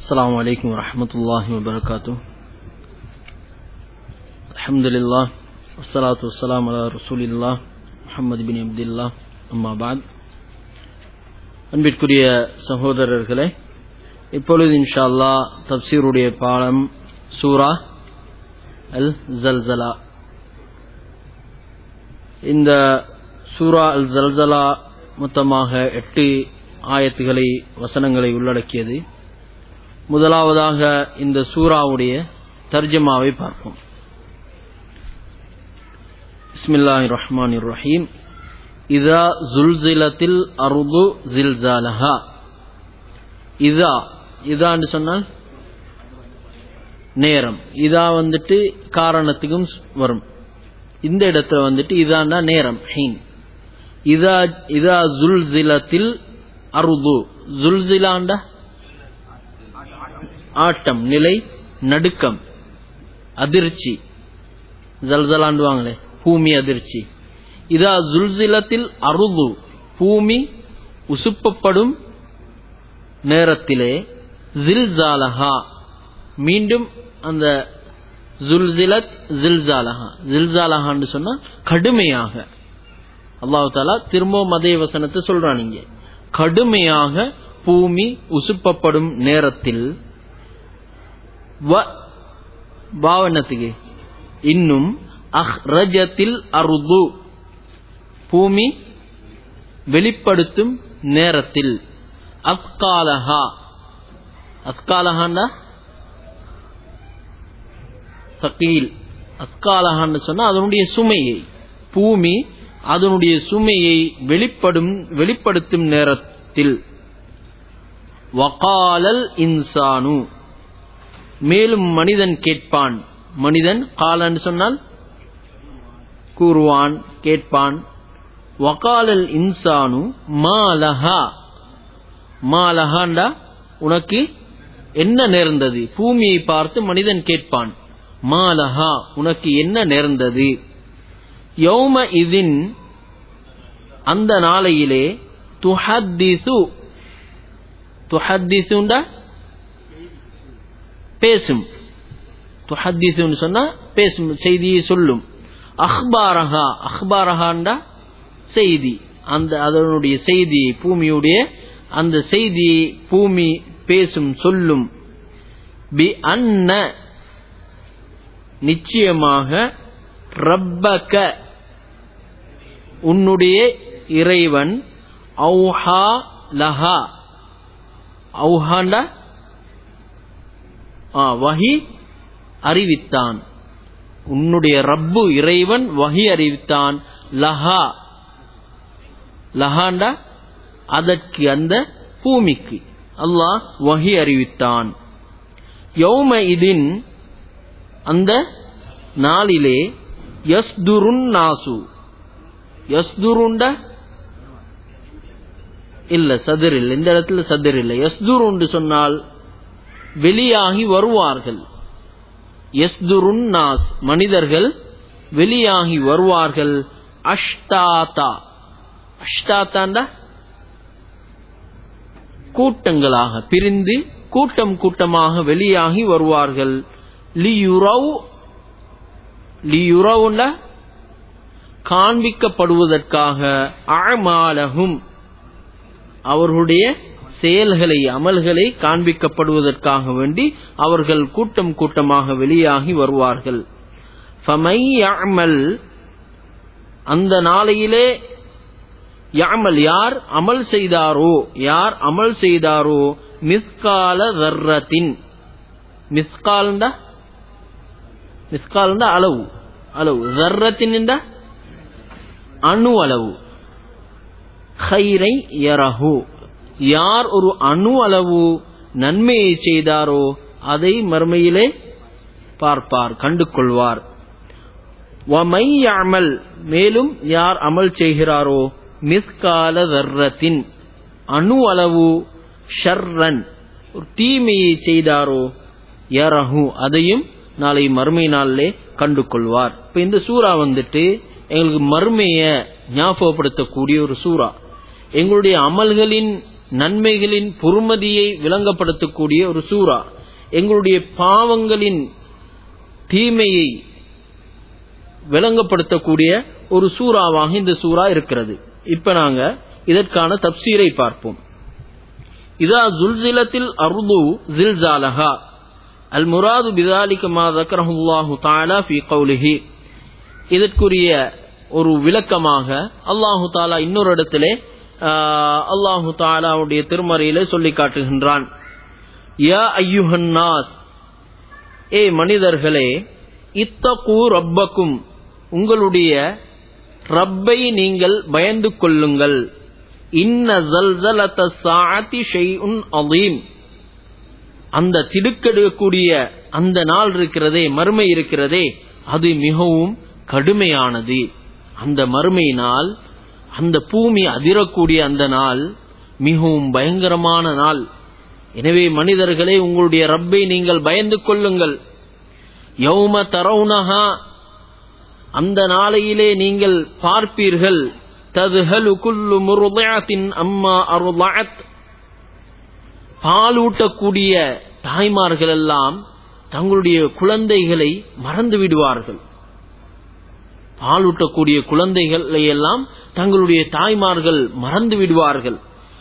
السلام عليكم ورحمة الله وبركاته الحمد لله والصلاة والسلام على رسول الله محمد بن عبد الله أما بعد அன்பிற்குரிய சகோதரர்களே இப்பொழுது இன்ஷா அல்லாஹ் தப்சீருடைய பாடம் சூரா அல் ஜல்சலா இந்த சூரா அல் ஜல்சலா மொத்தமாக எட்டு ஆயத்துகளை வசனங்களை உள்ளடக்கியது முதலாவதாக இந்த சூராவுடைய தர்ஜமாவை பார்ப்போம் பிஸ்மில்லாஹி ரஹ்மான் ரஹீம் இதா ஜுல்சிலத்தில் அருது ஜில்சாலஹா இதா இதான்னு சொன்னால் நேரம் இதா வந்துட்டு காரணத்துக்கும் வரும் இந்த இடத்துல வந்துட்டு இதான்னா நேரம் ஹீன் இதா இதா ஜுல்சிலத்தில் அருது ஜுல்சிலாண்டா ஆட்டம் நிலை நடுக்கம் அதிர்ச்சி ஜல்சலாண்டுவாங்களே பூமி அதிர்ச்சி இதா ஜுல்சிலத்தில் அருது பூமி உசுப்பப்படும் நேரத்திலே ஜில்ஜாலஹா மீண்டும் அந்த ஜுல்சிலத் ஜில்ஜாலஹா ஜில்ஜாலஹான்னு சொன்னா கடுமையாக அல்லாஹு தாலா திரும்பவும் அதே வசனத்தை சொல்றான் இங்க கடுமையாக பூமி உசுப்பப்படும் நேரத்தில் பாவனத்துக்கு இன்னும் அஹ்ரஜத்தில் அருது பூமி வெளிப்படுத்தும் நேரத்தில் அஸ்காலஹா அஸ்காலஹாண்டா சக்கீல் அஸ்காலஹான்னு சொன்னா அதனுடைய சுமையை பூமி அதனுடைய சுமையை வெளிப்படும் வெளிப்படுத்தும் நேரத்தில் வகாலல் இன்சானு மேலும் மனிதன் கேட்பான் மனிதன் காலன்னு சொன்னால் கூறுவான் கேட்பான் வகாலல் இன்சானு மாலஹா மாலஹாண்டா உனக்கு என்ன நேர்ந்தது பூமியை பார்த்து மனிதன் கேட்பான் மாலஹா உனக்கு என்ன நேர்ந்தது யௌம இதின் அந்த நாளையிலே துஹத்திசு துஹத்திசுண்டா பேசும் துஹத்திசுன்னு சொன்னா பேசும் செய்தியை சொல்லும் அஹ்பாரஹா அஹ்பாரஹாண்டா செய்தி அந்த அதனுடைய செய்தியை பூமியுடைய அந்த செய்தியை பூமி பேசும் சொல்லும் பி அன்ன நிச்சயமாக ரப்பக உன்னுடைய இறைவன் ஔஹா லஹா ஔஹாண்டா வஹி அறிவித்தான் உன்னுடைய ரப்பு இறைவன் வஹி அறிவித்தான் லஹா லஹாண்டா அதற்கு அந்த பூமிக்கு அல்லாஹ் வஹி அறிவித்தான் யௌம இதின் அந்த நாளிலே யஸ்துருன் நாசு யஸ்துருண்ட இல்ல சதுர் இல்லை இந்த இடத்துல சதுர் இல்லை யஸ்துருண்டு சொன்னால் வெளியாகி வருவார்கள் எஸ்துருன் நாஸ் மனிதர்கள் வெளியாகி வருவார்கள் அஷ்டாதா அஷ்டாத்தாண்டா கூட்டங்களாக பிரிந்து கூட்டம் கூட்டமாக வெளியாகி வருவார்கள் லியுரவ் லியுரவுண்டா காண்பிக்கப்படுவதற்காக அமாலகும் அவர்களுடைய செயல்களை அமல்களை காண்பிக்கப்படுவதற்காக வேண்டி அவர்கள் கூட்டம் கூட்டமாக வெளியாகி வருவார்கள் அந்த நாளையிலே யாமல் யார் அமல் செய்தாரோ யார் அமல் செய்தாரோ மிஸ்கால தர்ரத்தின் மிஸ்கால்ண்டா மிஸ்கால்ண்டா அளவு அளவு தர்ரத்தின் அணு அளவு ஹைரை யரஹு யார் ஒரு அணு அளவு நன்மையை செய்தாரோ அதை மறுமையிலே பார்ப்பார் கண்டு கொள்வார் அமல் மேலும் யார் அமல் செய்கிறாரோ மிஸ்கால தர்ரத்தின் அணு அளவு ஷர்ரன் ஒரு தீமையை செய்தாரோ யரஹு அதையும் நாளை மறுமை நாளிலே கண்டு கொள்வார் இப்ப இந்த சூறா வந்துட்டு எங்களுக்கு மறுமைய ஞாபகப்படுத்தக்கூடிய ஒரு சூறா எங்களுடைய அமல்களின் நன்மைகளின் பொறுமதியை விளங்கப்படுத்தக்கூடிய ஒரு சூரா எங்களுடைய பாவங்களின் தீமையை விளங்கப்படுத்தக்கூடிய ஒரு சூறாவாக இந்த சூறா இருக்கிறது இப்ப நாங்க இதற்கான தப்சீரை பார்ப்போம் இதா ஜுல்சிலத்தில் அருது ஜில்ஜாலஹா அல் முராது பிதாலிக மா தக்கரஹுல்லாஹு தாலா ஃபி கௌலிஹி இதற்குரிய ஒரு விளக்கமாக அல்லாஹு தாலா இன்னொரு இடத்திலே அல்லாஹு தாலாவுடைய திருமறையிலே சொல்லி காட்டுகின்றான் யா ஐயுஹன்னாஸ் ஏ மனிதர்களே இத்தகு ரப்பக்கும் உங்களுடைய ரப்பை நீங்கள் பயந்து கொள்ளுங்கள் இன்ன ஜல்சலத சாஅத்தி ஷைஉன் அதீம் அந்த திடுக்கெடுக்கக்கூடிய அந்த நாள் இருக்கிறதே மறுமை இருக்கிறதே அது மிகவும் கடுமையானது அந்த மறுமை நாள் அந்த பூமி அதிரக்கூடிய அந்த நாள் மிகவும் பயங்கரமான நாள் எனவே மனிதர்களே உங்களுடைய ரப்பை நீங்கள் பயந்து கொள்ளுங்கள் யௌம தரவுனஹா அந்த நாளையிலே நீங்கள் பார்ப்பீர்கள் ததுஹலு குல்லு முருதயத்தின் அம்மா அருளத் பாலூட்டக்கூடிய தாய்மார்கள் எல்லாம் தங்களுடைய குழந்தைகளை மறந்து விடுவார்கள் பாலூட்டக்கூடிய குழந்தைகளை எல்லாம் தங்களுடைய தாய்மார்கள் மறந்து விடுவார்கள்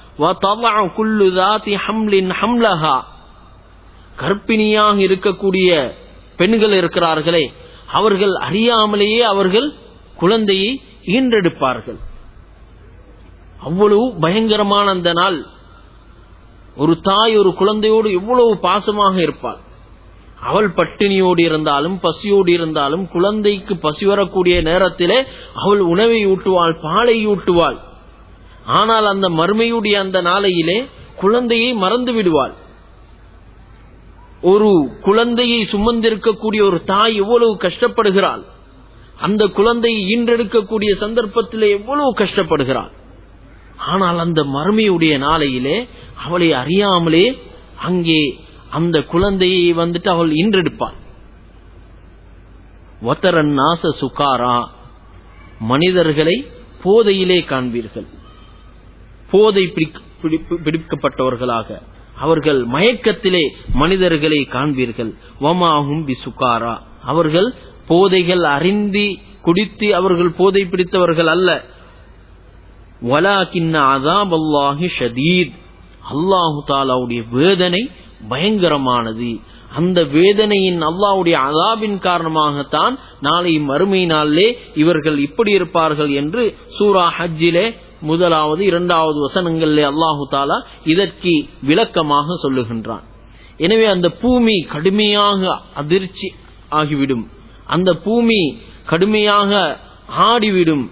கர்ப்பிணியாக இருக்கக்கூடிய பெண்கள் இருக்கிறார்களே அவர்கள் அறியாமலேயே அவர்கள் குழந்தையை ஈன்றெடுப்பார்கள் அவ்வளவு பயங்கரமான அந்த நாள் ஒரு தாய் ஒரு குழந்தையோடு எவ்வளவு பாசமாக இருப்பாள் அவள் பட்டினியோடு இருந்தாலும் பசியோடு இருந்தாலும் குழந்தைக்கு பசி வரக்கூடிய நேரத்திலே அவள் உணவை ஊட்டுவாள் பாலை ஊட்டுவாள் ஆனால் அந்த மறுமையுடைய அந்த நாளையிலே குழந்தையை மறந்து விடுவாள் ஒரு குழந்தையை சுமந்திருக்கக்கூடிய ஒரு தாய் எவ்வளவு கஷ்டப்படுகிறாள் அந்த குழந்தையை ஈன்றெடுக்கக்கூடிய சந்தர்ப்பத்திலே எவ்வளவு கஷ்டப்படுகிறாள் ஆனால் அந்த மறுமையுடைய நாளையிலே அவளை அறியாமலே அங்கே அந்த குழந்தையை வந்துட்டு அவள் ஈன்றெடுப்பாள் ஒத்தரன் நாச சுகாரா மனிதர்களை போதையிலே காண்பீர்கள் போதை பிடிக்கப்பட்டவர்களாக அவர்கள் மயக்கத்திலே மனிதர்களை காண்பீர்கள் வமாகும் பிசுகாரா அவர்கள் போதைகள் அறிந்தி குடித்து அவர்கள் போதை பிடித்தவர்கள் அல்ல வலாக்கின்ன அதாப் அல்லாஹி ஷதீத் அல்லாஹு தாலாவுடைய வேதனை பயங்கரமானது அந்த வேதனையின் அல்லாவுடைய அதாபின் காரணமாகத்தான் நாளை மறுமை நாளிலே இவர்கள் இப்படி இருப்பார்கள் என்று சூரா ஹஜ்ஜிலே முதலாவது இரண்டாவது வசனங்களிலே அல்லாஹு தாலா இதற்கு விளக்கமாக சொல்லுகின்றான் எனவே அந்த பூமி கடுமையாக அதிர்ச்சி ஆகிவிடும் அந்த பூமி கடுமையாக ஆடிவிடும்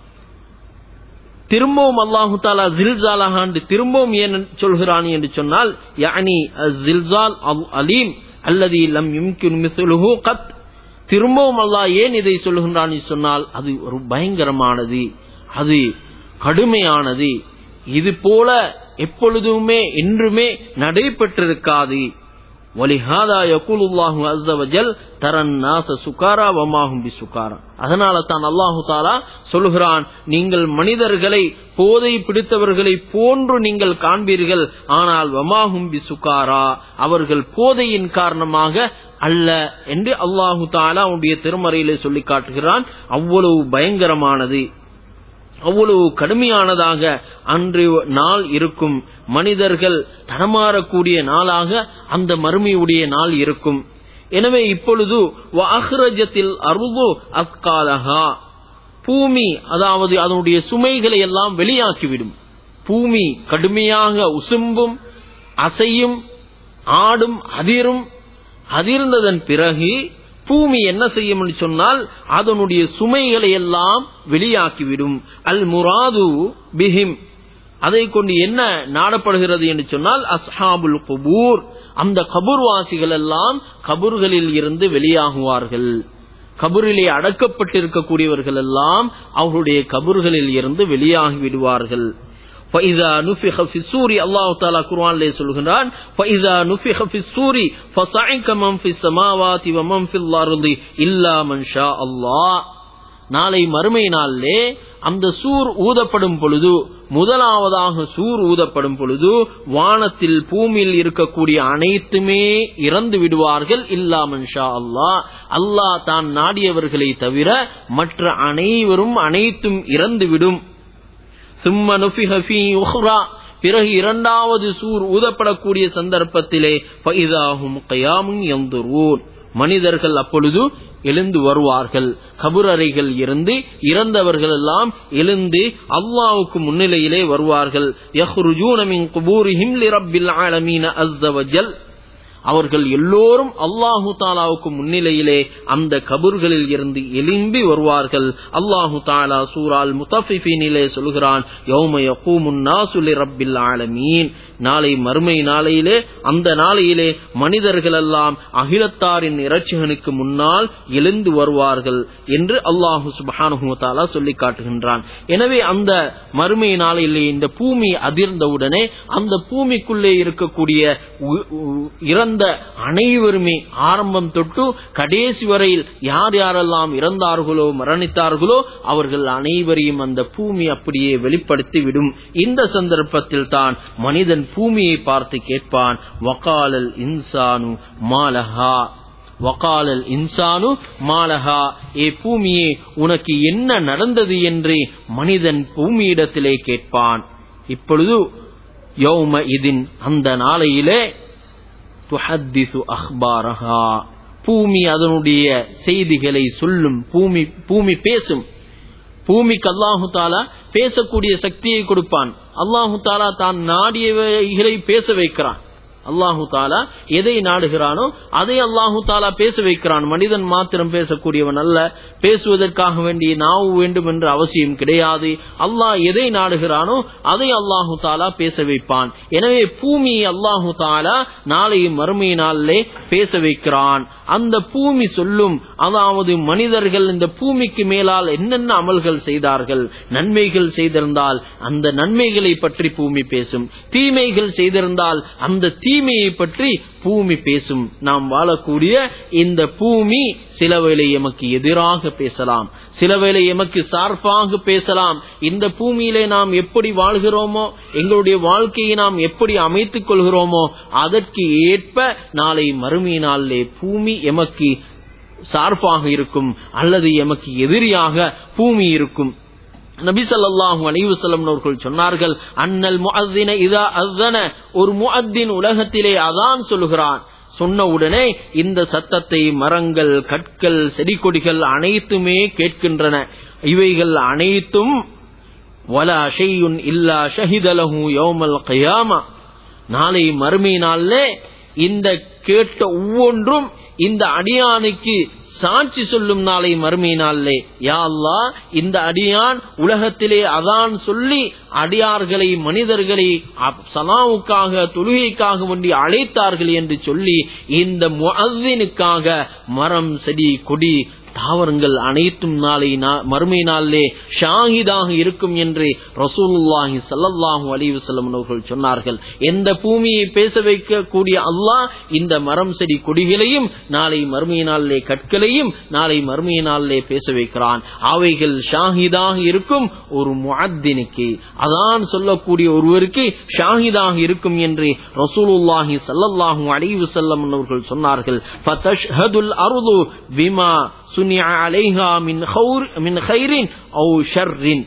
திரும்பவும் அல்லாஹு தாலா ஜில்சாலாகாண்டு திரும்பவும் ஏன் சொல்கிறான் என்று சொன்னால் யானி ஜில்சால் அலீம் அல்லது லம் யும்கின் மிஸ்லுஹு கத் திரும்பவும் அல்லாஹ் ஏன் இதை சொல்லுகின்றான் சொன்னால் அது ஒரு பயங்கரமானது அது கடுமையானது இது போல எப்பொழுதுமே என்றுமே நடைபெற்றிருக்காது வலிஹாதா யகுலுல்லாஹு அஸ்ஸ வஜல் தரன் நாச சுகாரா வமாஹும் பி சுகாரா அதனால தான் அல்லாஹு தாலா சொல்லுகிறான் நீங்கள் மனிதர்களை போதை பிடித்தவர்களை போன்று நீங்கள் காண்பீர்கள் ஆனால் வமாஹும் பி சுகாரா அவர்கள் போதையின் காரணமாக அல்ல என்று அல்லாஹு தாலா உடைய திருமறையிலே சொல்லி காட்டுகிறான் அவ்வளவு பயங்கரமானது அவ்வளவு கடுமையானதாக அன்று நாள் இருக்கும் மனிதர்கள் தடமாறக்கூடிய நாளாக அந்த மறுமையுடைய நாள் இருக்கும் எனவே இப்பொழுது அஹ்ரஜத்தில் அருது அஸ்காலஹா பூமி அதாவது அதனுடைய சுமைகளை எல்லாம் வெளியாக்கிவிடும் பூமி கடுமையாக உசும்பும் அசையும் ஆடும் அதிரும் அதிர்ந்ததன் பிறகு பூமி என்ன செய்யும் சொன்னால் அதனுடைய சுமைகளை எல்லாம் வெளியாக்கிவிடும் அல் முராது பிஹிம் அதை கொண்டு என்ன நாடப்படுகிறது என்று சொன்னால் அஸ்ஹாபுல் குபூர் அந்த கபூர்வாசிகள் எல்லாம் கபூர்களில் இருந்து வெளியாகுவார்கள் கபூரிலே அடக்கப்பட்டிருக்கக்கூடியவர்கள் எல்லாம் அவர்களுடைய கபூர்களில் இருந்து வெளியாகி விடுவார்கள் فإذا نفخ في السور الله تعالى قرآن லே சொல்கிறான் فإذا نفخ في السور فصعق من في السماوات ومن في الأرض إلا من شاء الله நாளை மறுமை நாளிலே அந்த சூர் ஊதப்படும் பொழுது முதலாவதாக சூர் ஊதப்படும் பொழுது வானத்தில் பூமியில் இருக்கக்கூடிய அனைத்துமே இறந்து விடுவார்கள் இல்லாமன் ஷா அல்லாஹ் அல்லாஹ் தான் நாடியவர்களை தவிர மற்ற அனைவரும் அனைத்தும் இறந்துவிடும் சும்ம நுஃபிஹ ஃபீ உஹ்ரா பிறகு இரண்டாவது சூர் ஊதப்படக்கூடிய சந்தர்ப்பத்திலே ஃபைதாஹும் கயாமுன் யந்துரூன் மனிதர்கள் அப்பொழுது எழுந்து வருவார்கள் கபுரறைகள் இருந்து இறந்தவர்கள் எல்லாம் எழுந்து அல்லாவுக்கு முன்னிலையிலே வருவார்கள் யஹ்ருஜூன மின் குபூரிஹிம் லிரப்பில் ஆலமீன அஸ்ஸ வஜல் அவர்கள் எல்லோரும் அல்லாஹு தாலாவுக்கு முன்னிலையிலே அந்த கபூர்களில் இருந்து எலும்பி வருவார்கள் அல்லாஹு தாலா சூரால் முத்தஃபிஃபீனிலே சொல்கிறான் யௌம யகூமுன் நாசு லிரப்பில் ஆலமீன் நாளை மறுமை நாளையிலே அந்த நாளையிலே மனிதர்கள் எல்லாம் அகிலத்தாரின் இறைச்சிகனுக்கு முன்னால் எழுந்து வருவார்கள் என்று அல்லாஹு சுபஹானு தாலா சொல்லி காட்டுகின்றான் எனவே அந்த மறுமை நாளையிலே இந்த பூமி அதிர்ந்தவுடனே அந்த பூமிக்குள்ளே இருக்கக்கூடிய உ- உ- இறந்த அனைவருமே ஆரம்பம் தொட்டு கடைசி வரையில் யார் யாரெல்லாம் இறந்தார்களோ மரணித்தார்களோ அவர்கள் அனைவரையும் அந்த பூமி அப்படியே வெளிப்படுத்தி விடும் இந்த சந்தர்ப்பத்தில் தான் மனிதன் பூமியை பார்த்து கேட்பான் வகாலல் இன்சானு மாலஹா வகாலல் இன்சானு மாலஹா ஏ பூமியே உனக்கு என்ன நடந்தது என்று மனிதன் பூமியிடத்திலே கேட்பான் இப்பொழுது யௌம இதின் அந்த நாளையிலே துஹத்திசு அஹ்பாரஹா பூமி அதனுடைய செய்திகளை சொல்லும் பூமி பூமி பேசும் பூமிக்கு அல்லாஹு தாலா பேசக்கூடிய சக்தியை கொடுப்பான் அல்லாஹு தாலா தான் நாடியவைகளை பேச வைக்கிறான் அல்லாஹு தாலா எதை நாடுகிறானோ அதை அல்லாஹு தாலா பேச வைக்கிறான் மனிதன் மாத்திரம் பேசக்கூடியவன் அல்ல பேசுவதற்காக வேண்டிய நாவு வேண்டும் என்ற அவசியம் கிடையாது அல்லாஹ் எதை நாடுகிறானோ அதை அல்லாஹு தாலா பேச வைப்பான் எனவே பூமி அல்லாஹு தாலா நாளை மறுமை நாளிலே பேச வைக்கிறான் அந்த பூமி சொல்லும் அதாவது மனிதர்கள் இந்த பூமிக்கு மேலால் என்னென்ன அமல்கள் செய்தார்கள் நன்மைகள் செய்திருந்தால் அந்த நன்மைகளை பற்றி பூமி பேசும் தீமைகள் செய்திருந்தால் அந்த தீமையை பற்றி பூமி பேசும் நாம் வாழக்கூடிய இந்த பூமி சில வேளை எமக்கு எதிராக பேசலாம் சில வேளை எமக்கு சார்பாக பேசலாம் இந்த பூமியிலே நாம் எப்படி வாழ்கிறோமோ எங்களுடைய வாழ்க்கையை நாம் எப்படி அமைத்துக் கொள்கிறோமோ அதற்கு ஏற்ப நாளை மறுமை நாளிலே பூமி எமக்கு சார்பாக இருக்கும் அல்லது எமக்கு எதிரியாக பூமி இருக்கும் நபி ஸல்லல்லாஹு அலைஹி வஸல்லம் அவர்கள் சொன்னார்கள் அன்னல் முஅத்தின இதா அஸ்ஸன ஒரு முஅத்தின் உலகத்திலே அதான் சொல்கிறான் சொன்ன உடனே இந்த சத்தத்தை மரங்கள் கற்கள் செடி கொடிகள் அனைத்துமே கேட்கின்றன இவைகள் அனைத்தும் வலா ஷையுன் இல்லா ஷஹிதலஹு யௌமல் கியாமா நாளை மறுமை நாளிலே இந்த கேட்ட ஒவ்வொன்றும் இந்த அடியானுக்கு சாட்சி சொல்லும் நாளை மறுமை நாளிலே யா அல்லாஹ் இந்த அடியான் உலகத்திலே அதான் சொல்லி அடியார்களை மனிதர்களை அப்- சலாவுக்காக தொழுகைக்காக வேண்டி அழைத்தார்கள் என்று சொல்லி இந்த முஅத்தினுக்காக மரம் செடி கொடி தாவரங்கள் அனைத்தும் நாளை நா- மறுமை நாளிலே ஷாஹிதாக இருக்கும் என்று ரசூலுல்லாஹி ஸல்லல்லாஹு அலைஹி வஸல்லம் அவர்கள் சொன்னார்கள் எந்த பூமியை பேச வைக்கக்கூடிய அல்லாஹ் இந்த மரம் செடி கொடிகளையும் நாளை மறுமை நாளிலே கற்களையும் நாளை மறுமை நாளிலே பேச வைக்கிறான் அவைகள் ஷாஹிதாக இருக்கும் ஒரு முஅத்தினுக்கு அதான் சொல்லக்கூடிய ஒருவருக்கு ஷாஹிதாக இருக்கும் என்று ரசூலுல்லாஹி ஸல்லல்லாஹு அலைஹி வஸல்லம் அவர்கள் சொன்னார்கள் ஃபதஷ்ஹதுல் அர்து பிமா சுனிஅ அலைஹா மின் ஹௌர் மின் கைரின் ஔ ஷர்ரின்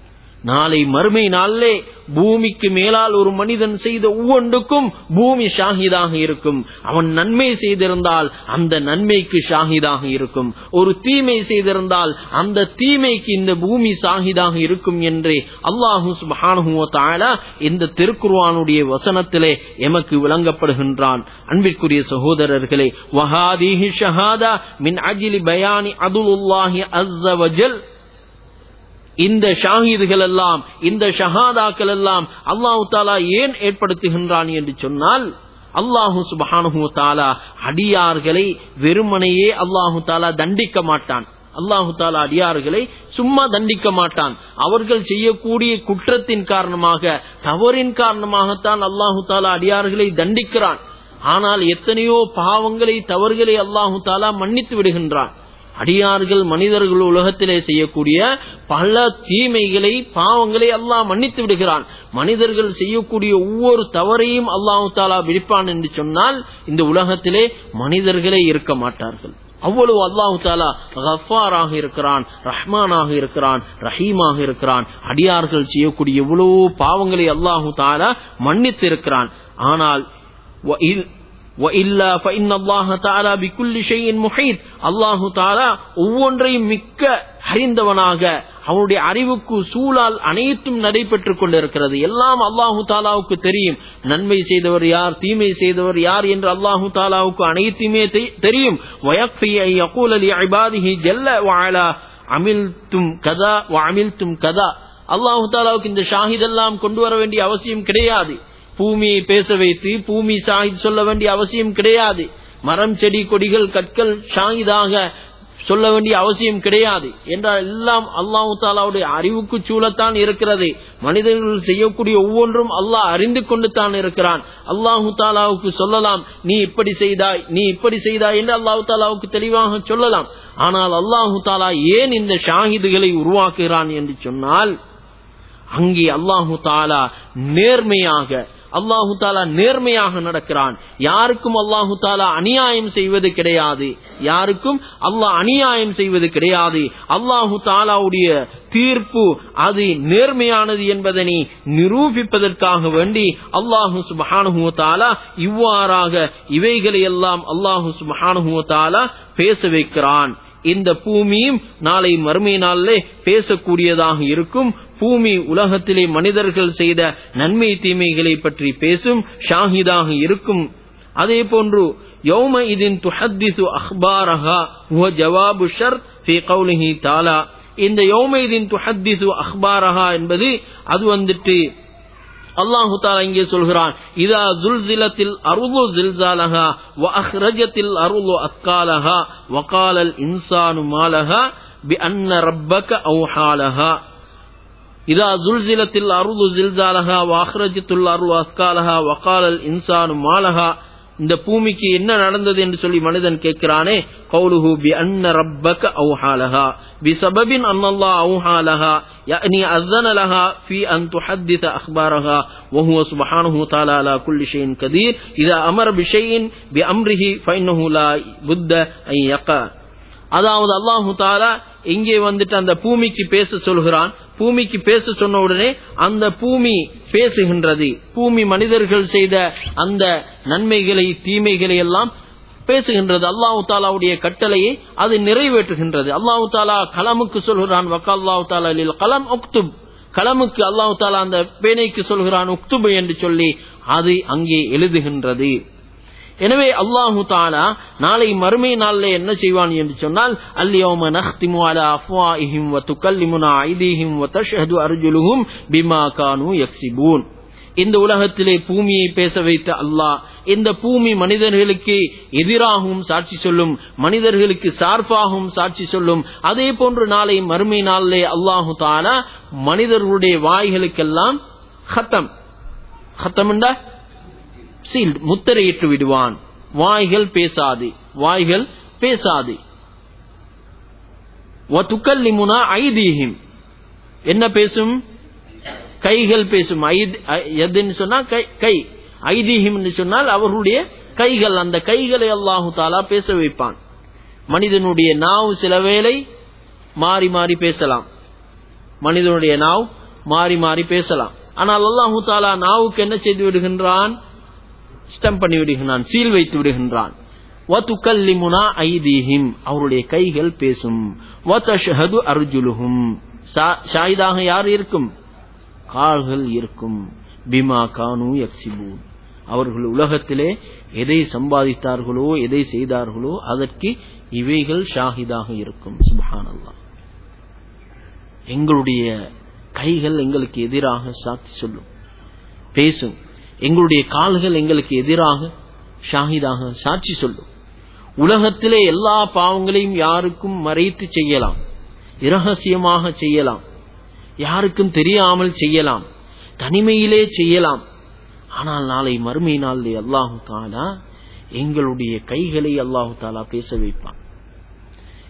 நாளை மறுமை நாளிலே பூமிக்கு மேலால் ஒரு மனிதன் செய்த ஒவ்வொன்றுக்கும் பூமி ஷாஹிதாக இருக்கும் அவன் நன்மை செய்திருந்தால் அந்த நன்மைக்கு ஷாஹிதாக இருக்கும் ஒரு தீமை செய்திருந்தால் அந்த தீமைக்கு இந்த பூமி ஷாஹிதாக இருக்கும் என்று அல்லாஹு சுப்ஹானஹு வ தஆலா இந்த திருக்குர்ஆனுடைய வசனத்திலே எமக்கு விளங்கப்படுகின்றான் அன்பிற்குரிய சகோதரர்களே வஹாதிஹி ஷஹாதா மின் அஜிலி பயானி அதுலுல்லாஹி அஸ்ஸ வஜல் இந்த ஷாஹீதுகள் எல்லாம் இந்த ஷஹாதாக்கள் எல்லாம் அல்லாஹு தாலா ஏன் ஏற்படுத்துகின்றான் என்று சொன்னால் அல்லாஹு சுபஹானஹு தாலா அடியார்களை வெறுமனையே அல்லாஹு தாலா தண்டிக்க மாட்டான் அல்லாஹு தாலா அடியார்களை சும்மா தண்டிக்க மாட்டான் அவர்கள் செய்யக்கூடிய குற்றத்தின் காரணமாக தவறின் காரணமாகத்தான் அல்லாஹு தாலா அடியார்களை தண்டிக்கிறான் ஆனால் எத்தனையோ பாவங்களை தவறுகளை அல்லாஹு தாலா மன்னித்து விடுகின்றான் அடியார்கள் மனிதர்கள் உலகத்திலே செய்யக்கூடிய பல தீமைகளை பாவங்களை அல்லாஹ் மன்னித்து விடுகிறான் மனிதர்கள் செய்யக்கூடிய ஒவ்வொரு தவறையும் அல்லாஹு தாலா விடுப்பான் என்று சொன்னால் இந்த உலகத்திலே மனிதர்களே இருக்க மாட்டார்கள் அவ்வளவு அல்லாஹு தாலா கஃபாராக இருக்கிறான் ரஹ்மானாக இருக்கிறான் ரஹீமாக இருக்கிறான் அடியார்கள் செய்யக்கூடிய எவ்வளவு பாவங்களை அல்லாஹு தாலா மன்னித்து இருக்கிறான் ஆனால் وإلا فإن الله تعالى بكل شيء محيط الله تعالى ஒவ்வொன்றையும் மிக்க அறிந்தவனாக அவனுடைய அறிவுக்கு சூழால் அனைத்தும் நடைபெற்றுக் கொண்டிருக்கிறது எல்லாம் அல்லாஹு தாலாவுக்கு தெரியும் நன்மை செய்தவர் யார் தீமை செய்தவர் யார் என்று அல்லாஹு தாலாவுக்கு அனைத்துமே தெரியும் அமில்தும் கதா அமில்தும் கதா அல்லாஹு தாலாவுக்கு இந்த ஷாஹிதெல்லாம் கொண்டு வர வேண்டிய அவசியம் கிடையாது பூமியை பேச வைத்து பூமி ஷாஹித் சொல்ல வேண்டிய அவசியம் கிடையாது மரம் செடி கொடிகள் கற்கள் ஷாஹிதாக சொல்ல வேண்டிய அவசியம் கிடையாது என்றால் எல்லாம் அல்லாஹு தாலாவுடைய அறிவுக்கு சூழத்தான் இருக்கிறது மனிதர்கள் செய்யக்கூடிய ஒவ்வொன்றும் அல்லாஹ் அறிந்து கொண்டு தான் இருக்கிறான் அல்லாஹு தாலாவுக்கு சொல்லலாம் நீ இப்படி செய்தாய் நீ இப்படி செய்தாய் என்று அல்லாஹு தாலாவுக்கு தெளிவாக சொல்லலாம் ஆனால் அல்லாஹு தாலா ஏன் இந்த ஷாஹிதுகளை உருவாக்குகிறான் என்று சொன்னால் அங்கே அல்லாஹு தாலா நேர்மையாக அல்லாஹு தாலா நேர்மையாக நடக்கிறான் யாருக்கும் அல்லாஹு தாலா அநியாயம் செய்வது கிடையாது யாருக்கும் அல்லாஹ் அநியாயம் செய்வது கிடையாது அல்லாஹு தாலாவுடைய தீர்ப்பு அது நேர்மையானது என்பதனை நிரூபிப்பதற்காக வேண்டி அல்லாஹு சுபஹானுஹு தாலா இவ்வாறாக இவைகளை எல்லாம் அல்லாஹு சுபஹானுஹு தாலா பேச வைக்கிறான் இந்த பூமியும் நாளை மறுமை நாளிலே பேசக்கூடியதாக இருக்கும் பூமி உலகத்திலே மனிதர்கள் செய்த நன்மை தீமைகளை பற்றி பேசும் ஷாஹிதாக இருக்கும் அதே போன்று யௌம இதின் துஹத்திசு அஹ்பாரஹா ஹுவ ஜவாபு ஷர் ஃபி கௌலிஹி தாலா இந்த யௌம இதின் துஹத்திசு அஹ்பாரஹா என்பது அது வந்துட்டு அல்லாஹு தாலா இங்கே சொல்கிறான் இதா ஜுல்சிலத்தில் அருளு ஜில்சாலஹா வ அஹ்ரஜத்தில் அருளு அஸ்காலஹா வகாலல் இன்சானு மாலஹா பி அன்ன ரப்பக அவுஹாலஹா இதா ஜுல்சிலத்தில் அருளு ஜில்சாலஹா வ அஹ்ரஜத்துல் அருளு அஸ்காலஹா வகாலல் இன்சானு மாலஹா இந்த பூமிக்கு என்ன நடந்தது என்று சொல்லி மனிதன் கேட்கிறானே கௌலுஹு பி அன்ன ரப்பக அவுஹாலஹா பி சபபின் அன்னல்லா அவுஹாலஹா يعني أذن لها في أن تحدث أخبارها وهو سبحانه وتعالى على كل شيء قدير إذا أمر بشيء بأمره فإنه لا بد أن يقع அதாவது அல்லாஹு தாலா இங்கே வந்துட்டு அந்த பூமிக்கு பேச சொல்கிறான் பூமிக்கு பேச சொன்ன உடனே அந்த பூமி பேசுகின்றது பூமி மனிதர்கள் செய்த அந்த நன்மைகளை தீமைகளை எல்லாம் பேசுகின்றது அல்லாஹு தாலாவுடைய கட்டளையை அது நிறைவேற்றுகின்றது அல்லாஹு தாலா கலமுக்கு சொல்கிறான் வக்கால்லாஹு தாலா கலம் உக்துப் கலமுக்கு அல்லாஹு தாலா அந்த பேனைக்கு சொல்கிறான் உக்துபு என்று சொல்லி அது அங்கே எழுதுகின்றது எனவே அல்லாஹு தாலா நாளை மறுமை நாளில் என்ன செய்வான் என்று சொன்னால் அல்யோம நஹ்திமு அலா அஃப்வாஹிம் வ துகல்லிமுனா ஐதீஹிம் வ தஷ்ஹது அர்ஜுலுஹும் பிமா கானு யக்ஸிபூன் இந்த உலகத்திலே பூமியை பேச வைத்த அல்லாஹ் இந்த பூமி மனிதர்களுக்கு எதிராகவும் சாட்சி சொல்லும் மனிதர்களுக்கு சார்பாகவும் சாட்சி சொல்லும் அதே போன்று நாளை மறுமை நாளிலே அல்லாஹு தாலா மனிதர்களுடைய வாய்களுக்கெல்லாம் ஹத்தம் ஹத்தம் என்றா சீல்ட் முத்திரையிட்டு விடுவான் வாய்கள் பேசாது வாய்கள் பேசாது துக்கல்லிமுனா ஐதீஹிம் என்ன பேசும் கைகள் பேசும் எதுன்னு சொன்னா கை ஐதீஹிம் சொன்னால் அவர்களுடைய கைகள் அந்த கைகளை அல்லாஹு தாலா பேச வைப்பான் மனிதனுடைய நாவு சில வேளை மாறி மாறி பேசலாம் மனிதனுடைய நாவ் மாறி மாறி பேசலாம் ஆனால் அல்லாஹு தாலா நாவுக்கு என்ன செய்து விடுகின்றான் ஸ்டம் பண்ணி விடுகின்றான் சீல் வைத்து விடுகின்றான் வத்துக்கல்லிமுனா ஐதீஹிம் அவருடைய கைகள் பேசும் வத்தஷஹது அர்ஜுலுஹும் ஷாயிதாக யார் இருக்கும் கால்கள் இருக்கும் பிமா கானு யக்சிபூன் அவர்கள் உலகத்திலே எதை சம்பாதித்தார்களோ எதை செய்தார்களோ அதற்கு இவைகள் ஷாஹிதாக இருக்கும் சுபஹான் அல்லா எங்களுடைய கைகள் எங்களுக்கு எதிராக சாட்சி சொல்லும் பேசும் எங்களுடைய கால்கள் எங்களுக்கு எதிராக ஷாஹிதாக சாட்சி சொல்லும் உலகத்திலே எல்லா பாவங்களையும் யாருக்கும் மறைத்து செய்யலாம் இரகசியமாக செய்யலாம் யாருக்கும் தெரியாமல் செய்யலாம் தனிமையிலே செய்யலாம் ஆனால் நாளை மறுமை நாளிலே அல்லாஹு தாலா எங்களுடைய கைகளை அல்லாஹு தாலா பேச வைப்பான்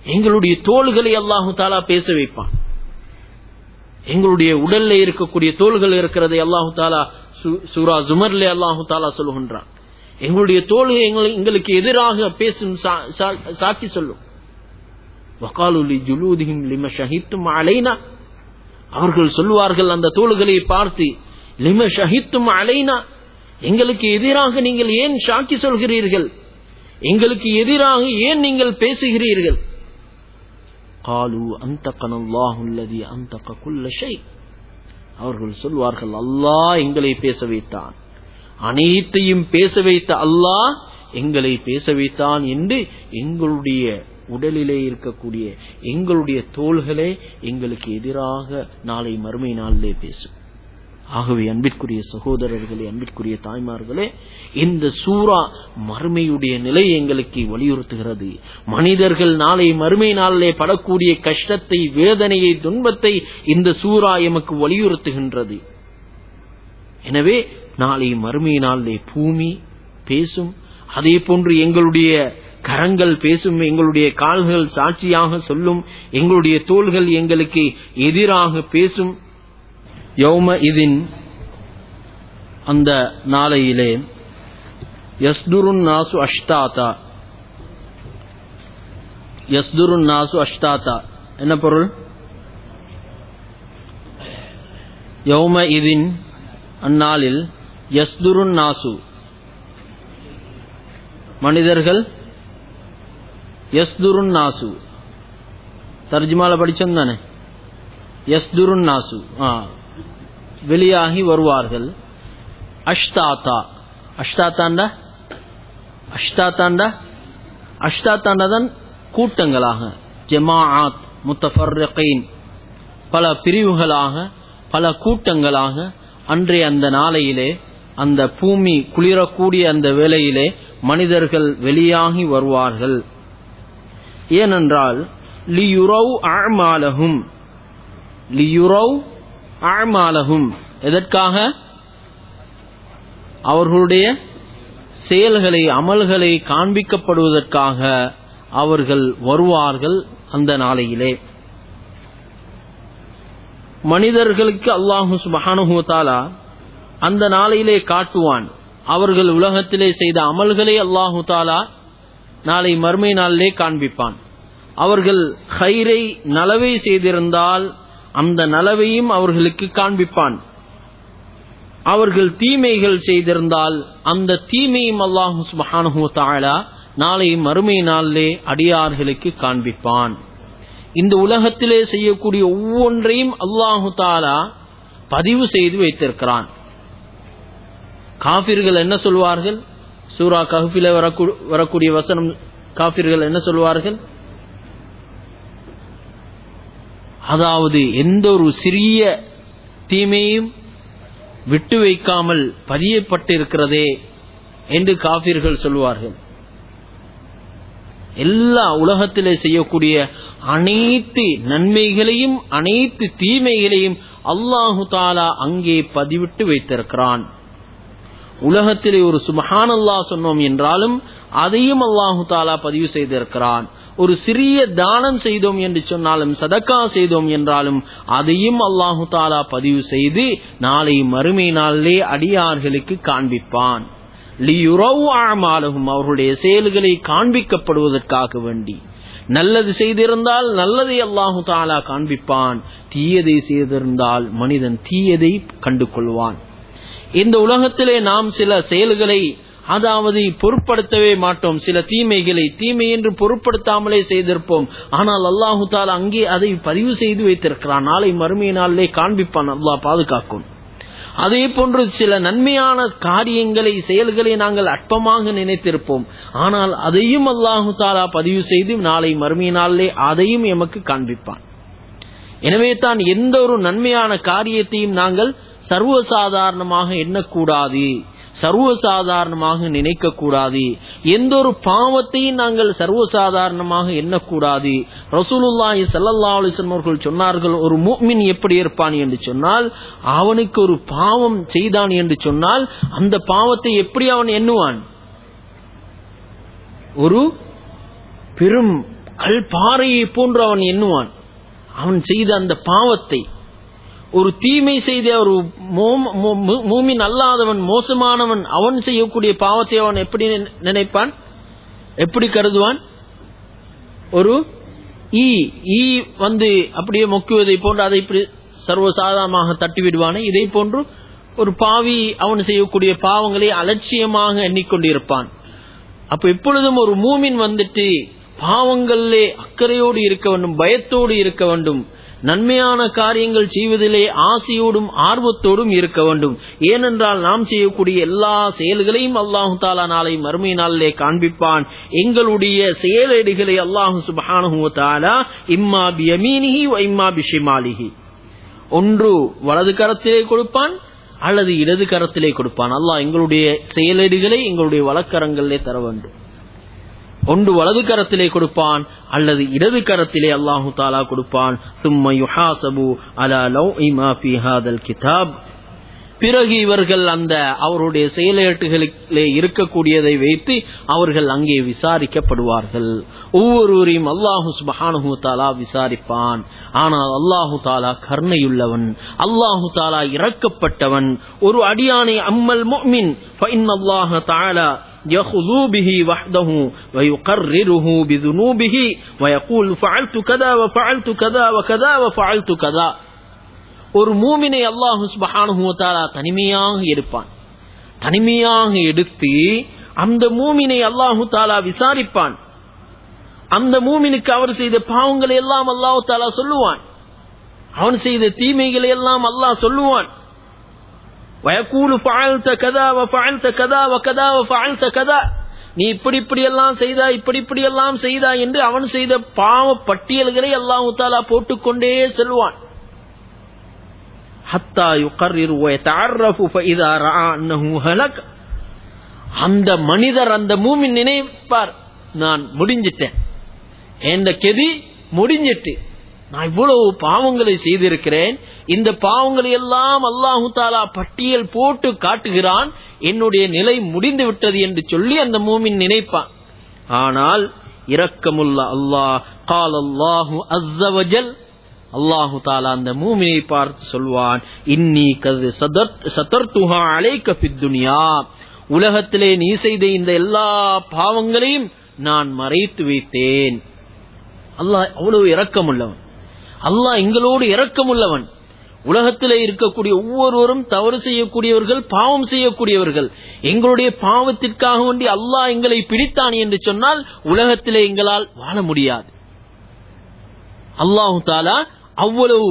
எங்களுடைய தோள்களை அல்லாஹு தாலா பேச வைப்பான் எங்களுடைய உடல்ல இருக்கக்கூடிய தோள்கள் இருக்கிறதை அல்லாஹு தாலா சு- சூரா ஜுமர்ல அல்லாஹு தாலா சொல்லுகின்றான் எங்களுடைய தோள்கள் எங்களை- எங்களுக்கு எதிராக பேசும் சா- சா- சாட்சி சொல்லும் வகாலுலி ஜுலூதிஹிம் லிம ஷஹித்தும் அலைனா அவர்கள் சொல்லுவார்கள் அந்த தோள்களை பார்த்து லிம ஷஹித்தும் அலைனா எங்களுக்கு எதிராக நீங்கள் ஏன் சாட்சி சொல்கிறீர்கள் எங்களுக்கு எதிராக ஏன் நீங்கள் பேசுகிறீர்கள் قالوا أنتقنا الله الذي أنتق كل شيء அவர்கள் சொல்வார்கள் அல்லாஹ் எங்களை பேச வைத்தான் அனைத்தையும் பேச வைத்த அல்லாஹ் எங்களை பேச வைத்தான் என்று எங்களுடைய உடலிலே இருக்கக்கூடிய எங்களுடைய தோள்களே எங்களுக்கு எதிராக நாளை மறுமை நாளிலே பேசும் ஆகவே அன்பிற்குரிய சகோதரர்களே அன்பிற்குரிய தாய்மார்களே இந்த சூரா மறுமையுடைய நிலை எங்களுக்கு வலியுறுத்துகிறது மனிதர்கள் நாளை மறுமை நாளிலே படக்கூடிய கஷ்டத்தை வேதனையை துன்பத்தை இந்த சூரா எமக்கு வலியுறுத்துகின்றது எனவே நாளை மறுமை நாளிலே பூமி பேசும் அதே போன்று எங்களுடைய கரங்கள் பேசும் எங்களுடைய கால்கள் சாட்சியாக சொல்லும் எங்களுடைய தோள்கள் எங்களுக்கு எதிராக பேசும் யௌம இதின் அந்த நாளையிலே யஸ்துருன் நாசு அஷ்டாதா யஸ்துருன் நாசு அஷ்டாதா என்ன பொருள் யௌம இதின் அந்நாளில் யஸ்துருன் நாசு மனிதர்கள் யஸ்துருன் நாசு தர்ஜுமால படிச்சோம் தானே யஸ்துருன் நாசு ஆ வெளியாகி வருவார்கள் அஷ்டாத்தா அஷ்டாத்தாண்டா அஷ்டாத்தாண்டா அஷ்டாத்தாண்டா தான் கூட்டங்களாக ஜமாஆத் முத்தஃபர்ரகீன் பல பிரிவுகளாக பல கூட்டங்களாக அன்றைய அந்த நாளையிலே அந்த பூமி குளிரக்கூடிய அந்த வேளையிலே மனிதர்கள் வெளியாகி வருவார்கள் ஏனென்றால் லியுரவ் அமாலஹும் லியுரவ் அமாலஹும் எதற்காக அவர்களுடைய செயல்களை அமல்களை காண்பிக்கப்படுவதற்காக அவர்கள் வருவார்கள் அந்த நாளையிலே மனிதர்களுக்கு அல்லாஹு சுபஹானுஹு தாலா அந்த நாளையிலே காட்டுவான் அவர்கள் உலகத்திலே செய்த அமல்களை அல்லாஹு தாலா நாளை மறுமை நாளிலே காண்பிப்பான் அவர்கள் ஹைரை நலவை செய்திருந்தால் அந்த நலவையும் அவர்களுக்கு காண்பிப்பான் அவர்கள் தீமைகள் செய்திருந்தால் அந்த தீமையும் அல்லாஹு சுபஹானஹு தஆலா நாளை மறுமை நாளிலே அடியார்களுக்கு காண்பிப்பான் இந்த உலகத்திலே செய்யக்கூடிய ஒவ்வொன்றையும் அல்லாஹு தாலா பதிவு செய்து வைத்திருக்கிறான் காபிர்கள் என்ன சொல்வார்கள் சூரா கஹ்பில வரக்கூ- வரக்கூடிய வசனம் காபிர்கள் என்ன சொல்வார்கள் அதாவது எந்த ஒரு சிறிய தீமையும் விட்டு வைக்காமல் பதியப்பட்டிருக்கிறதே என்று காபிர்கள் சொல்வார்கள் எல்லா உலகத்திலே செய்யக்கூடிய அனைத்து நன்மைகளையும் அனைத்து தீமைகளையும் அல்லாஹு தாலா அங்கே பதிவிட்டு வைத்திருக்கிறான் உலகத்திலே ஒரு சுபஹான் அல்லாஹ் சொன்னோம் என்றாலும் அதையும் அல்லாஹு தாலா பதிவு செய்திருக்கிறான் ஒரு சிறிய தானம் செய்தோம் என்று சொன்னாலும் சதக்கா செய்தோம் என்றாலும் அதையும் அல்லாஹு தாலா பதிவு செய்து நாளை மறுமை நாளிலே அடியார்களுக்கு காண்பிப்பான் லியுரவ் அமாலகும் அவர்களுடைய செயல்களை காண்பிக்கப்படுவதற்காக வேண்டி நல்லது செய்திருந்தால் நல்லதை அல்லாஹு தாலா காண்பிப்பான் தீயதை செய்திருந்தால் மனிதன் தீயதை கண்டு கொள்வான் இந்த உலகத்திலே நாம் சில செயல்களை அதாவது பொருட்படுத்தவே மாட்டோம் சில தீமைகளை தீமை என்று பொருட்படுத்தாமலே செய்திருப்போம் ஆனால் அல்லாஹு தாலா அங்கே அதை பதிவு செய்து வைத்திருக்கிறான் நாளை மறுமை நாளிலே காண்பிப்பான் அல்லாஹ் பாதுகாக்கும் அதே போன்று சில நன்மையான காரியங்களை செயல்களை நாங்கள் அற்பமாக நினைத்திருப்போம் ஆனால் அதையும் அல்லாஹு தாலா பதிவு செய்து நாளை மறுமை நாளிலே அதையும் எமக்கு காண்பிப்பான் எனவே தான் எந்த ஒரு நன்மையான காரியத்தையும் நாங்கள் சர்வசாதாரணமாக எண்ணக்கூடாது சர்வசாதாரணமாக நினைக்க கூடாது எந்த ஒரு பாவத்தையும் நாங்கள் சர்வசாதாரணமாக எண்ணக்கூடாது ரசூலுல்லாஹி ஸல்லல்லாஹு அலைஹி வஸல்லம் அவர்கள் சொன்னார்கள் ஒரு முஃமின் எப்படி இருப்பான் என்று சொன்னால் அவனுக்கு ஒரு பாவம் செய்தான் என்று சொன்னால் அந்த பாவத்தை எப்படி அவன் எண்ணுவான் ஒரு பெரும் கல் பாறையை போன்று அவன் எண்ணுவான் அவன் செய்த அந்த பாவத்தை ஒரு தீமை செய்த ஒரு மோம- மோ- மு- மூமின் அல்லாதவன் மோசமானவன் அவன் செய்யக்கூடிய பாவத்தை அவன் எப்படி நினை- நினைப்பான் எப்படி கருதுவான் ஒரு ஈ ஈ வந்து அப்படியே மொக்குவதை போன்று அதை இப்படி சர்வசாதாரணமாக தட்டி விடுவானே இதை போன்று ஒரு பாவி அவன் செய்யக்கூடிய பாவங்களை அலட்சியமாக எண்ணிக்கொண்டிருப்பான் அப்ப எப்பொழுதும் ஒரு மூமின் வந்துட்டு பாவங்களிலே அக்கறையோடு இருக்க வேண்டும் பயத்தோடு இருக்க வேண்டும் நன்மையான காரியங்கள் செய்வதிலே ஆசையோடும் ஆர்வத்தோடும் இருக்க வேண்டும் ஏனென்றால் நாம் செய்யக்கூடிய எல்லா செயல்களையும் அல்லாஹு தாலா நாளை மறுமை நாளிலே காண்பிப்பான் எங்களுடைய செயலேடுகளை அல்லாஹு சுபஹானஹு வ தஆலா இம்மா பியமீனிஹி வ இம்மா பிஷிமாலிஹி ஒன்று வலது கரத்திலே கொடுப்பான் அல்லது இடது கரத்திலே கொடுப்பான் அல்லாஹ் எங்களுடைய செயலேடுகளை எங்களுடைய வலக்கரங்களிலே தர வேண்டும் ஒன்று வலது கரத்திலே கொடுப்பான் அல்லது இடது கரத்திலே அல்லாஹு தாலா கொடுப்பான் சும்ம யுஹாசபு அலா லவ் இமா ஃபி ஹாதல் கிதாப் பிறகு இவர்கள் அந்த அவருடைய செயலேட்டுகளிலே இருக்கக்கூடியதை வைத்து அவர்கள் அங்கே விசாரிக்கப்படுவார்கள் ஒவ்வொருவரையும் அல்லாஹு சுபஹானஹு தாலா விசாரிப்பான் ஆனால் அல்லாஹு தாலா கருணையுள்ளவன் அல்லாஹு தாலா இறக்கப்பட்டவன் ஒரு அடியானை அம்மல் முஃமின் فإن الله تعالى يخذو به وحده ويقرره بذنوبه ويقول فعلت كذا وفعلت كذا وكذا وفعلت كذا ஒரு மூமினை அல்லாஹு சுபஹானஹு வ தஆலா தனிமையாக எடுப்பான் தனிமையாக எடுத்து அந்த மூமினை அல்லாஹு தாலா விசாரிப்பான் அந்த மூமினுக்கு அவர் செய்த பாவங்களை எல்லாம் அல்லாஹு தாலா சொல்லுவான் அவன் செய்த தீமைகளை எல்லாம் அல்லாஹ் சொல்லுவான் வயக்கூலு ஃபஅல்த கதா வ ஃபஅல்த கதா வ கதா வ ஃபஅல்த கதா நீ இப்படி இப்படி எல்லாம் செய்தா இப்படி இப்படி எல்லாம் செய்தா என்று அவன் செய்த பாவ பட்டியல்களை அல்லாஹு தாலா போட்டுக்கொண்டே செல்வான் ஹத்தா யுகர்ரிரு வ யதஅர்ரஃபு ஃபஇதா ரஆ அன்னஹு ஹலக் அந்த மனிதர் அந்த மூமின் நினைப்பார் நான் முடிஞ்சிட்டேன் என்ற கெதி முடிஞ்சிட்டு நான் இவ்வளவு பாவங்களை செய்திருக்கிறேன் இந்த பாவங்களை எல்லாம் அல்லாஹு தாலா பட்டியல் போட்டு காட்டுகிறான் என்னுடைய நிலை முடிந்து விட்டது என்று சொல்லி அந்த மூமின் நினைப்பான் ஆனால் இரக்கமுள்ள அல்லாஹ் கால் அல்லாஹு அஸ்ஸவஜல் அல்லாஹு தாலா அந்த மூமினை பார்த்து சொல்வான் இன்னி கது சதர்த்துஹா அலைக்க பித்துனியா உலகத்திலே நீ செய்த இந்த எல்லா பாவங்களையும் நான் மறைத்து வைத்தேன் அல்லாஹ் அவ்வளவு இரக்கமுள்ளவன் அல்லாஹ் எங்களோடு இரக்கமுள்ளவன் உலகத்திலே இருக்கக்கூடிய ஒவ்வொருவரும் தவறு செய்யக்கூடியவர்கள் பாவம் செய்யக்கூடியவர்கள் எங்களுடைய பாவத்திற்காக வேண்டி அல்லாஹ் எங்களை பிடித்தான் என்று சொன்னால் உலகத்திலே எங்களால் வாழ முடியாது அல்லாஹு தாலா அவ்வளவு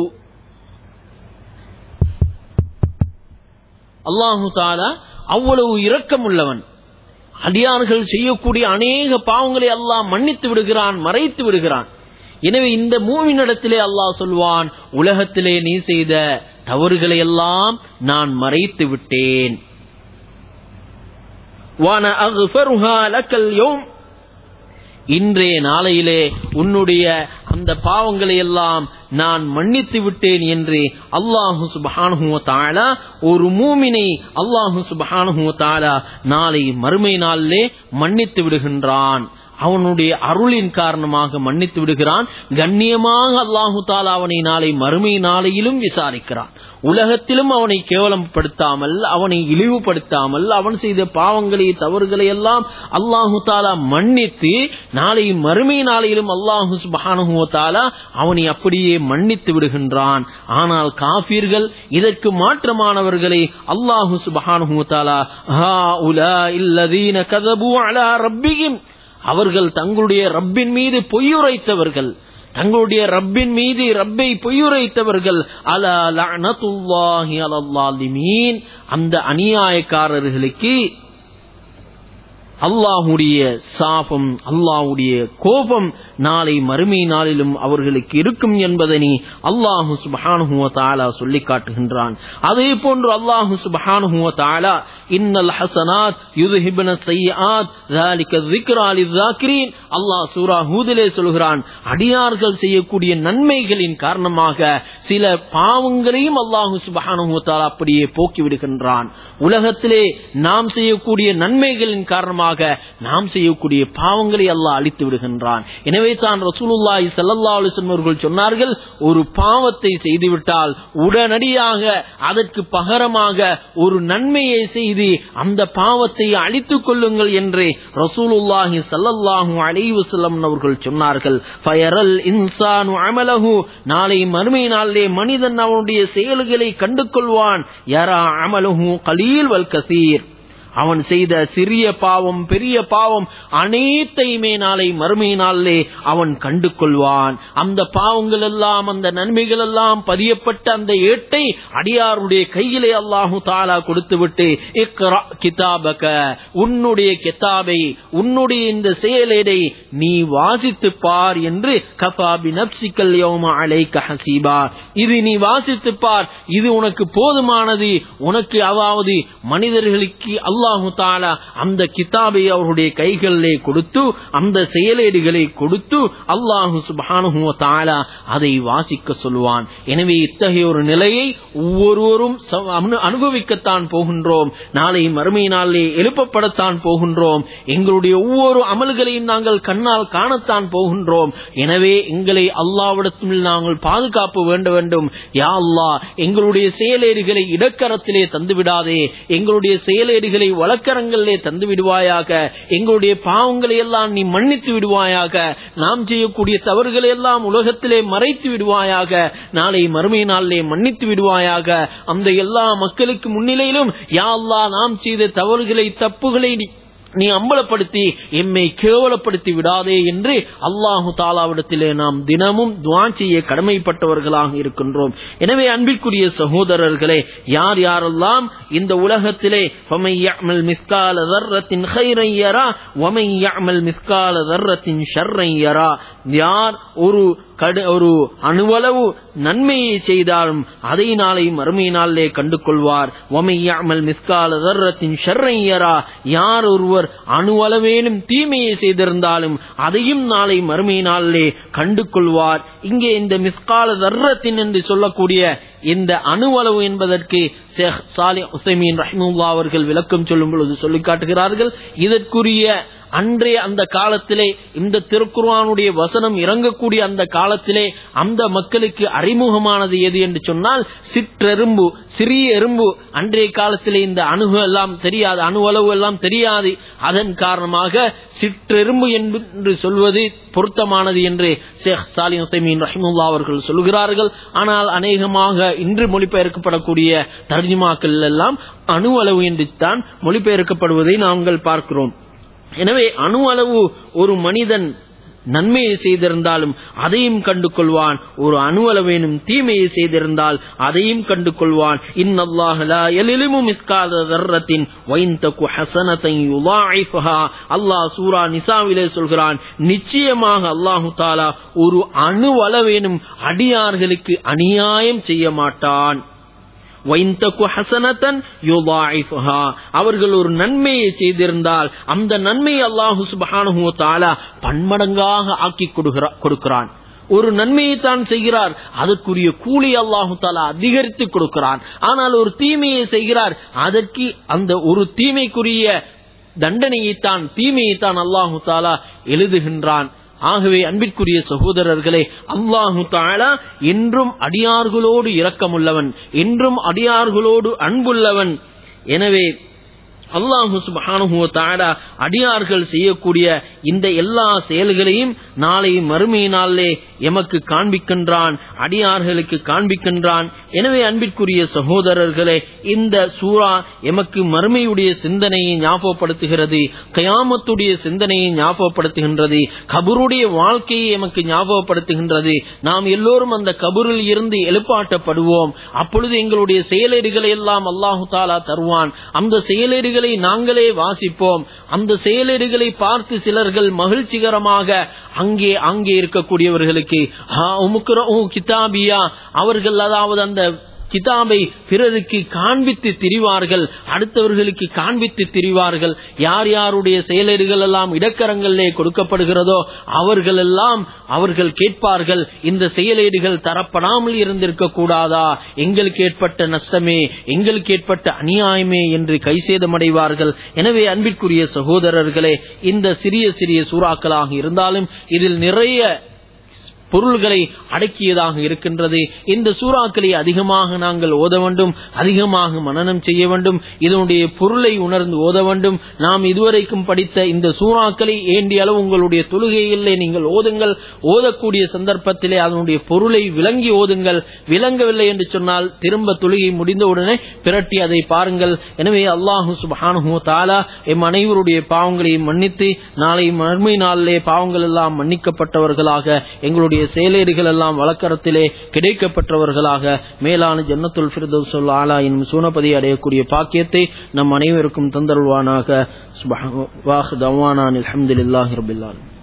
அல்லாஹு தாலா அவ்வளவு இரக்கம் உள்ளவன் அடியார்கள் செய்யக்கூடிய அநேக பாவங்களை அல்லாஹ் மன்னித்து விடுகிறான் மறைத்து விடுகிறான் எனவே இந்த மூவினிடத்திலே அல்லாஹ் சொல்வான் உலகத்திலே நீ செய்த தவறுகளை எல்லாம் நான் மறைத்து விட்டேன் வான அஃபருஹா லக்கல் யௌம் இன்றைய நாளையிலே உன்னுடைய அந்த பாவங்களை எல்லாம் நான் மன்னித்து விட்டேன் என்று அல்லாஹு சுபஹானஹு தாலா ஒரு மூமினை அல்லாஹு சுபஹானஹு தாலா நாளை மறுமை நாளிலே மன்னித்து விடுகின்றான் அவனுடைய அருளின் காரணமாக மன்னித்து விடுகிறான் கண்ணியமாக அல்லாஹு தாலா அவனை நாளை மறுமை நாளையிலும் விசாரிக்கிறான் உலகத்திலும் அவனை கேவலப்படுத்தாமல் அவனை இழிவுபடுத்தாமல் அவன் செய்த பாவங்களை தவறுகளை எல்லாம் அல்லாஹு தாலா மன்னித்து நாளை மறுமை நாளையிலும் அல்லாஹு சுபஹானஹு தாலா அவனை அப்படியே மன்னித்து விடுகின்றான் ஆனால் காபீர்கள் இதற்கு மாற்றமானவர்களை அல்லாஹு சுபஹானஹு தாலா ஹா உலா இல்லதீன கதபு அலா ரப்பிகிம் அவர்கள் தங்களுடைய ரப்பின் மீது பொய்யுரைத்தவர்கள் தங்களுடைய ரப்பின் மீது ரப்பை பொய்யுரைத்தவர்கள் அலா லஅனத்துல்லாஹி அலல்லாலிமீன் அந்த அநியாயக்காரர்களுக்கு அல்லாஹுடைய சாபம் அல்லாஹுடைய கோபம் நாளை மறுமை நாளிலும் அவர்களுக்கு இருக்கும் என்பதனை அல்லாஹு சுபஹானுஹுவ தாலா சொல்லி காட்டுகின்றான் அதே போன்று அல்லாஹு சுபஹானுஹுவ தாலா இன்னல் ஹசனாத் யுதுஹிபன சையாத் ذلك الذكرى للذاكرين அல்லாஹ் சூரா ஹூதிலே சொல்கிறான் அடியார்கள் செய்யக்கூடிய நன்மைகளின் காரணமாக சில பாவங்களையும் அல்லாஹு சுபஹானஹு தஆலா அப்படியே போக்கி விடுகின்றான் உலகத்திலே நாம் செய்யக்கூடிய நன்மைகளின் காரணமாக நாம் செய்யக்கூடிய பாவங்களை அல்லாஹ் அழித்து விடுகின்றான் எனவே தான் ரசூலுல்லாஹி ஸல்லல்லாஹு அலைஹி வஸல்லம் அவர்கள் சொன்னார்கள் ஒரு பாவத்தை செய்துவிட்டால் உடனடியாக அதற்கு பகரமாக ஒரு நன்மையை செய்து அந்த பாவத்தை அழித்துக் கொள்ளுங்கள் என்று ரசூலுல்லாஹி ஸல்லல்லாஹு அலைஹி வஸல்லம் அவர்கள் சொன்னார்கள் ஃபயரல் இன்சானு அமலஹு நாளை மறுமை நாளிலே மனிதன் அவனுடைய செயல்களை கண்டு கொள்வான் யரா அமலஹு கலீல் வல் கசீர் அவன் செய்த சிறிய பாவம் பெரிய பாவம் அனைத்தையுமே நாளை மறுமை நாளிலே அவன் கண்டு கொள்வான் அந்த பாவங்கள் எல்லாம் அந்த நன்மைகள் எல்லாம் பதியப்பட்ட அந்த ஏட்டை அடியாருடைய கையிலே அல்லாஹு தாலா கொடுத்துவிட்டு இக்ரா கிதாபக உன்னுடைய கிதாபை உன்னுடைய இந்த செயலேடை நீ வாசித்து பார் என்று கபாபி நப்சிக்கல் யௌம அலைக்க ஹசீபா இது நீ வாசித்து பார் இது உனக்கு போதுமானது உனக்கு அதாவது மனிதர்களுக்கு அல்லாஹு தாலா அந்த கிதாபை அவருடைய கைகளிலே கொடுத்து அந்த செயலேடுகளை கொடுத்து அல்லாஹு சுபானு தாலா அதை வாசிக்க சொல்லுவான் எனவே இத்தகைய ஒரு நிலையை ஒவ்வொருவரும் ச- அனு- அனுபவிக்கத்தான் போகின்றோம் நாளை மறுமை நாளிலே எழுப்பப்படத்தான் போகின்றோம் எங்களுடைய ஒவ்வொரு அமல்களையும் நாங்கள் கண்ணால் காணத்தான் போகின்றோம் எனவே எங்களை அல்லாவிடத்தில் நாங்கள் பாதுகாப்பு வேண்ட வேண்டும் யா அல்லாஹ் எங்களுடைய செயலேடுகளை இடக்கரத்திலே தந்து விடாதே எங்களுடைய செயலேடுகளை வழக்கரங்களிலே தந்து விடுவாயாக எங்களுடைய பாவங்களை எல்லாம் நீ மன்னித்து விடுவாயாக நாம் செய்யக்கூடிய தவறுகளை எல்லாம் உலகத்திலே மறைத்து விடுவாயாக நாளை மறுமை நாளிலே மன்னித்து விடுவாயாக அந்த எல்லா மக்களுக்கு முன்னிலையிலும் யா அல்லாஹ் நாம் செய்த தவறுகளை தப்புகளை நீ நீ அம்பலப்படுத்தி எம்மை கேவலப்படுத்தி விடாதே என்று அல்லாஹு தாலாவிடத்திலே நாம் தினமும் துவா செய்ய கடமைப்பட்டவர்களாக இருக்கின்றோம் எனவே அன்பிற்குரிய சகோதரர்களே யார் யாரெல்லாம் இந்த உலகத்திலே فَمَن يَعْمَلْ مِثْقَالَ ذَرَّةٍ خَيْرًا يَرَهُ وَمَن يَعْمَلْ مِثْقَالَ ذَرَّةٍ شَرًّا يَرَهُ யார் ஒரு கடு ஒரு அணுவளவு நன்மையை செய்தாலும் அதை நாளை மறுமை நாளிலே கண்டு கொள்வார் ஒமையாமல் மிஸ்கால தர்ரத்தின் ஷர்ரையரா யார் ஒருவர் அணுவளவேனும் தீமையை செய்திருந்தாலும் அதையும் நாளை மறுமை நாளிலே கண்டு கொள்வார் இங்கே இந்த மிஸ்கால தர்ரத்தின் என்று சொல்லக்கூடிய இந்த அணுவளவு என்பதற்கு ஷேக் சாலி உசைமீன் ரஹ்முல்லா அவர்கள் விளக்கம் சொல்லும் பொழுது சொல்லி காட்டுகிறார்கள் இதற்குரிய அன்றைய அந்த காலத்திலே இந்த திருக்குர்ஆனுடைய வசனம் இறங்கக்கூடிய அந்த காலத்திலே அந்த மக்களுக்கு அறிமுகமானது எது என்று சொன்னால் சிற்றெரும்பு சிறிய எறும்பு அன்றைய காலத்திலே இந்த அணுகு எல்லாம் தெரியாது அணுவளவு எல்லாம் தெரியாது அதன் காரணமாக சிற்றெரும்பு என்று சொல்வது பொருத்தமானது என்று ஷேக் சாலி உசைமீன் ரஹிமுல்லா அவர்கள் சொல்கிறார்கள் ஆனால் அநேகமாக இன்று மொழிபெயர்க்கப்படக்கூடிய தர்ஜிமாக்கள் எல்லாம் அணுவளவு என்று தான் மொழிபெயர்க்கப்படுவதை நாங்கள் பார்க்கிறோம் எனவே அணு அளவு ஒரு மனிதன் நன்மையை செய்திருந்தாலும் அதையும் கண்டு கொள்வான் ஒரு அணு அளவேனும் தீமையை செய்திருந்தால் அதையும் கண்டு கொள்வான் அல்லாஹ் சூரா நிசாவிலே சொல்கிறான் நிச்சயமாக அல்லாஹு தாலா ஒரு அணு அளவேனும் அடியார்களுக்கு அநியாயம் செய்ய மாட்டான் அவர்கள் ஒரு நன்மையை செய்திருந்தால் அந்த நன்மையை அல்லாஹு சுபஹானஹு தாலா பன்மடங்காக ஆக்கி கொடுக்கிறான் ஒரு நன்மையை தான் செய்கிறார் அதற்குரிய கூலி அல்லாஹு தாலா அதிகரித்து கொடுக்கிறான் ஆனால் ஒரு தீமையை செய்கிறார் அதற்கு அந்த ஒரு தீமைக்குரிய தண்டனையைத்தான் தீமையைத்தான் அல்லாஹு தாலா எழுதுகின்றான் ஆகவே அன்பிற்குரிய சகோதரர்களே அல்லாஹு தாலா என்றும் அடியார்களோடு இரக்கமுள்ளவன் என்றும் அடியார்களோடு அன்புள்ளவன் எனவே அல்லாஹு சுபஹானுஹு தாலா அடியார்கள் செய்யக்கூடிய இந்த எல்லா செயல்களையும் நாளை மறுமை நாளிலே எமக்கு காண்பிக்கின்றான் அடியார்களுக்கு காண்பிக்கின்றான் எனவே அன்பிற்குரிய சகோதரர்களே இந்த சூறா எமக்கு மறுமையுடைய சிந்தனையை ஞாபகப்படுத்துகிறது கயாமத்துடைய சிந்தனையை ஞாபகப்படுத்துகின்றது கபருடைய வாழ்க்கையை எமக்கு ஞாபகப்படுத்துகின்றது நாம் எல்லோரும் அந்த கபரில் இருந்து எழுப்பாட்டப்படுவோம் அப்பொழுது எங்களுடைய செயலேடுகளை எல்லாம் அல்லாஹு தாலா தருவான் அந்த செயலேடுகளை நாங்களே வாசிப்போம் அந்த செயலேடுகளை பார்த்து சிலர்கள் மகிழ்ச்சிகரமாக அங்கே அங்கே இருக்கக்கூடியவர்களுக்கு கிதாபியா அவர்கள் அதாவது அந்த கிதாபை பிறருக்கு காண்பித்து திரிவார்கள் அடுத்தவர்களுக்கு காண்பித்து திரிவார்கள் யார் யாருடைய செயலர்கள் எல்லாம் இடக்கரங்களிலே கொடுக்கப்படுகிறதோ அவர்கள் எல்லாம் அவர்கள் கேட்பார்கள் இந்த செயலேடுகள் தரப்படாமல் இருந்திருக்க கூடாதா எங்களுக்கு ஏற்பட்ட நஷ்டமே எங்களுக்கு ஏற்பட்ட அநியாயமே என்று கைசேதமடைவார்கள் எனவே அன்பிற்குரிய சகோதரர்களே இந்த சிறிய சிறிய சூறாக்களாக இருந்தாலும் இதில் நிறைய பொருள்களை அடக்கியதாக இருக்கின்றது இந்த சூறாக்களை அதிகமாக நாங்கள் ஓத வேண்டும் அதிகமாக மனனம் செய்ய வேண்டும் இதனுடைய பொருளை உணர்ந்து ஓத வேண்டும் நாம் இதுவரைக்கும் படித்த இந்த சூறாக்களை ஏண்டிய அளவு உங்களுடைய தொழுகையிலே நீங்கள் ஓதுங்கள் ஓதக்கூடிய சந்தர்ப்பத்திலே அதனுடைய பொருளை விளங்கி ஓதுங்கள் விளங்கவில்லை என்று சொன்னால் திரும்ப தொழுகை முடிந்தவுடனே பிரட்டி அதை பாருங்கள் எனவே அல்லாஹு சுபானு தாலா எம் அனைவருடைய பாவங்களையும் மன்னித்து நாளை மறுமை நாளிலே பாவங்கள் எல்லாம் மன்னிக்கப்பட்டவர்களாக எங்களுடைய செயலேடுகள் எல்லாம் வழக்கரத்திலே கிடைக்கப்பட்டவர்களாக மேலான ஜன்னத்துல் ஃபிர்தௌஸ் ஆலா என்னும் சூனபதி அடையக்கூடிய பாக்கியத்தை நம் அனைவருக்கும் தந்தருவானாக சுபஹ் வாஹ் தவானான் அல்ஹம்துலில்லாஹி ரபில் ஆலமீன்